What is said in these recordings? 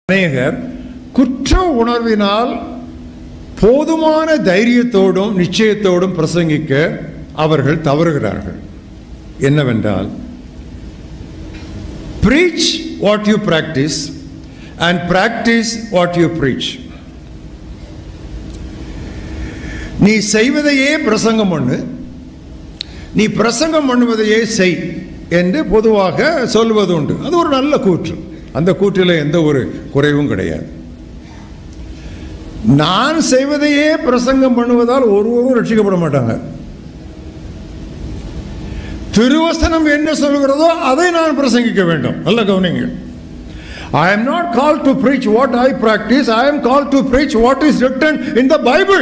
அநேகர் குற்ற உணர்வினால் போதுமான தைரியத்தோடும் நிச்சயத்தோடும் பிரசங்கிக்க அவர்கள் தவறுகிறார்கள் என்னவென்றால் preach what you practice and practice what you preach நீ செய்வதையே பிரசங்கம் பண்ணு நீ பிரசங்கம் பண்ணுவதையே செய் என்று பொதுவாக சொல்வது உண்டு அது ஒரு நல்ல கூற்று அந்த கூற்றில் எந்த ஒரு குறைவும் கிடையாது நான் செய்வதையே பிரசங்கம் பண்ணுவதால் ஒருவரும் ரட்சிக்கப்பட மாட்டாங்க திருவசனம் என்ன சொல்கிறதோ அதை நான் பிரசங்கிக்க வேண்டும் நல்ல கவனிங்க I am not called to preach what I practice. I am called to preach what is written in the Bible.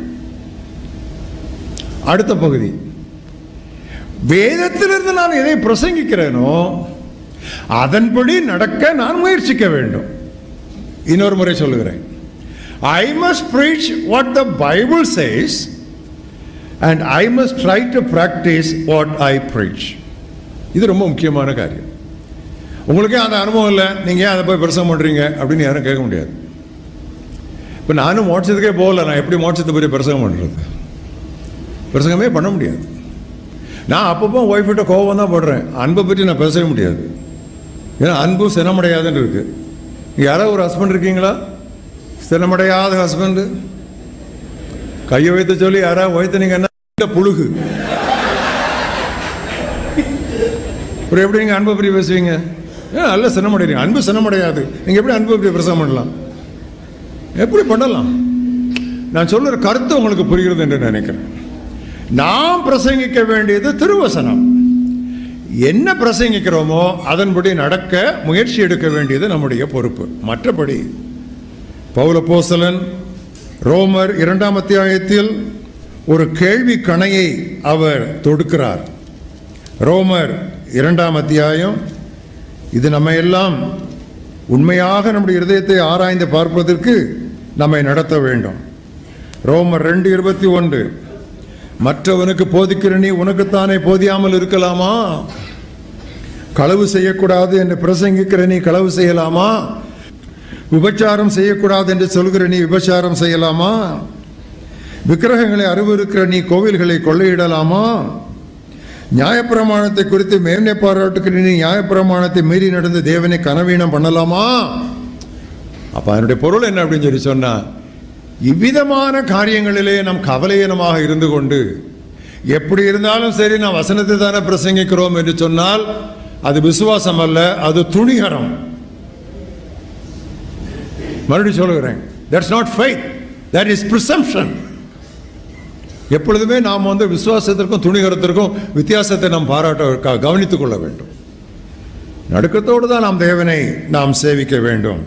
அடுத்த பகுதி வேதத்திலிருந்து நான் எதை பிரசங்கிக்கிறேனோ அதன்படி நடக்க நான் முயற்சிக்க வேண்டும் இன்னொரு முறை சொல்லுகிறேன் I must preach what the Bible says and I must try to practice what I preach இது ரொம்ப முக்கியமான காரியம் உங்களுக்கே அந்த அனுபவம் இல்லை நீங்கள் ஏன் அதை போய் பிரசங்கம் பண்ணுறீங்க அப்படின்னு யாரும் கேட்க முடியாது இப்போ நானும் மோட்சத்துக்கே போகல நான் எப்படி மோட்சத்தை பற்றி பிரசங்கம் பண்ணுறது பிரசங்கமே பண்ண முடியாது நான் அப்பப்போ ஒய்ஃபிட்ட கோபம் தான் போடுறேன் அன்பை பற்றி நான் பேசவே முடியாது ஏன்னா அன்பு சினமடையாதுன்னு இருக்கு யாராவது ஒரு ஹஸ்பண்ட் இருக்கீங்களா சினமடையாத ஹஸ்பண்டு கையை வைத்து சொல்லி யாராவது வைத்தனீங்கன்னா இந்த புழுகு அப்புறம் எப்படி நீங்கள் அன்பை பற்றி பேசுவீங்க ஏன் நல்ல சினமடைறீங்க அன்பு சினமடையாது நீங்கள் எப்படி அன்பை பற்றி பிரசவம் பண்ணலாம் எப்படி பண்ணலாம் நான் சொல்லுற கருத்து உங்களுக்கு புரிகிறது என்று நினைக்கிறேன் நாம் பிரசங்கிக்க வேண்டியது திருவசனம் என்ன பிரசங்கிக்கிறோமோ அதன்படி நடக்க முயற்சி எடுக்க வேண்டியது நம்முடைய பொறுப்பு மற்றபடி பௌல போசலன் ரோமர் இரண்டாம் அத்தியாயத்தில் ஒரு கேள்வி கணையை அவர் தொடுக்கிறார் ரோமர் இரண்டாம் அத்தியாயம் இது நம்ம எல்லாம் உண்மையாக நம்முடைய இருதயத்தை ஆராய்ந்து பார்ப்பதற்கு நம்மை நடத்த வேண்டும் ரோமர் ரெண்டு இருபத்தி ஒன்று மற்றவனுக்கு போதிக்கிற நீ உனக்குத்தானே போதியாமல் இருக்கலாமா களவு செய்யக்கூடாது என்று பிரசங்கிக்கிற நீ களவு செய்யலாமா விபச்சாரம் செய்யக்கூடாது என்று சொல்கிற நீ விபச்சாரம் செய்யலாமா விக்கிரகங்களை அருவருக்கிற நீ கோவில்களை கொள்ளையிடலாமா நியாயப்பிரமாணத்தை குறித்து மேன்மை பாராட்டுக்கிற நீ நியாயப்பிரமாணத்தை மீறி நடந்து தேவனை கனவீனம் பண்ணலாமா அப்ப அதனுடைய பொருள் என்ன அப்படின்னு சொல்லி சொன்னா இவ்விதமான காரியங்களிலே நாம் கவலையனமாக இருந்து கொண்டு எப்படி இருந்தாலும் சரி நாம் வசனத்தை தானே பிரசங்கிக்கிறோம் என்று சொன்னால் அது விசுவாசம் அல்ல அது துணிகரம் மறுபடியும் சொல்லுகிறேன் that's not faith that is presumption எப்பொழுதுமே நாம் வந்து விசுவாசத்திற்கும் துணிகரத்திற்கும் வித்தியாசத்தை நாம் பாராட்ட கவனித்துக் கொள்ள வேண்டும் நடுக்கத்தோடு தான் நாம் தேவனை நாம் சேவிக்க வேண்டும்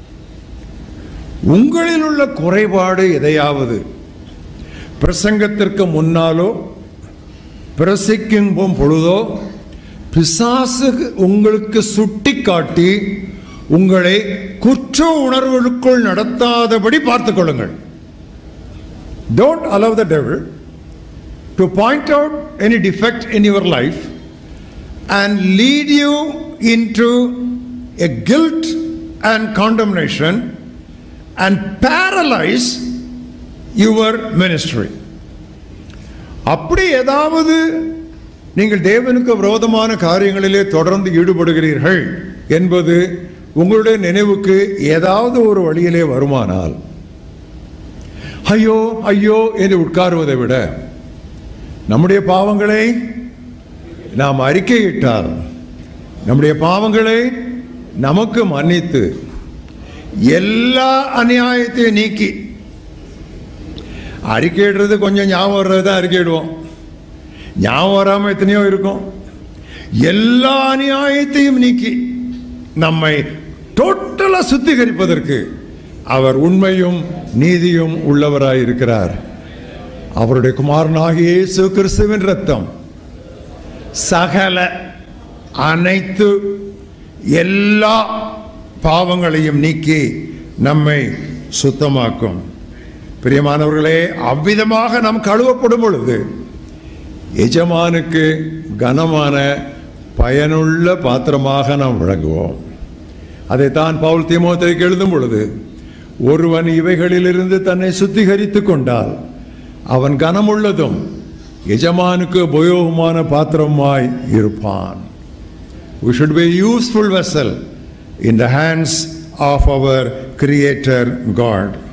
உங்களில் உள்ள குறைபாடு எதையாவது பிரசங்கத்திற்கு முன்னாலோ பிரசிக்கும் பொழுதோ பிசாசு உங்களுக்கு சுட்டி காட்டி உங்களை குற்ற உணர்வுகளுக்குள் நடத்தாதபடி பார்த்துக் கொள்ளுங்கள் don't allow the devil to point out any defect in your life and lead you into a guilt and condemnation and paralyse your ministry அப்படி ஏதாவது நீங்கள் தேவனுக்கு விரோதமான காரியங்களிலே தொடர்ந்து ஈடுபடுகிறீர்கள் என்பது உங்களுடைய நினைவுக்கு ஏதாவது ஒரு வழியிலே வருமானால் ஐயோ ஐயோ என்று உட்காருவதை விட நம்முடைய பாவங்களை நாம் அறிக்கையிட்டால் நம்முடைய பாவங்களை நமக்கு மன்னித்து எல்லா அநியாயத்தையும் நீக்கி அறிக்கையிடுறது கொஞ்சம் ஞாபகம் வர்றது தான் அறிக்கையிடுவோம் ஞாபகம் வராமல் எத்தனையோ இருக்கும் எல்லா அநியாயத்தையும் நீக்கி நம்மை டோட்டலாக சுத்திகரிப்பதற்கு அவர் உண்மையும் நீதியும் உள்ளவராய் இருக்கிறார் அவருடைய குமாரனாகிய இயேசு கிறிஸ்துவின் ரத்தம் சகல அனைத்து எல்லா பாவங்களையும் நீக்கி நம்மை சுத்தமாக்கும் பிரியமானவர்களே அவ்விதமாக நாம் கழுவப்படும் பொழுது எஜமானுக்கு கனமான பயனுள்ள பாத்திரமாக நாம் விளங்குவோம் அதைத்தான் பவுல் தீமோத்தேயுக்கு எழுதும் பொழுது ஒருவன் இவைகளிலிருந்து தன்னை சுத்திகரித்துக் கொண்டால் அவன் கனமுள்ளதும் எஜமானுக்கு உபயோகமான பாத்திரமாய் இருப்பான் We should be a useful vessel in the hands of our Creator God.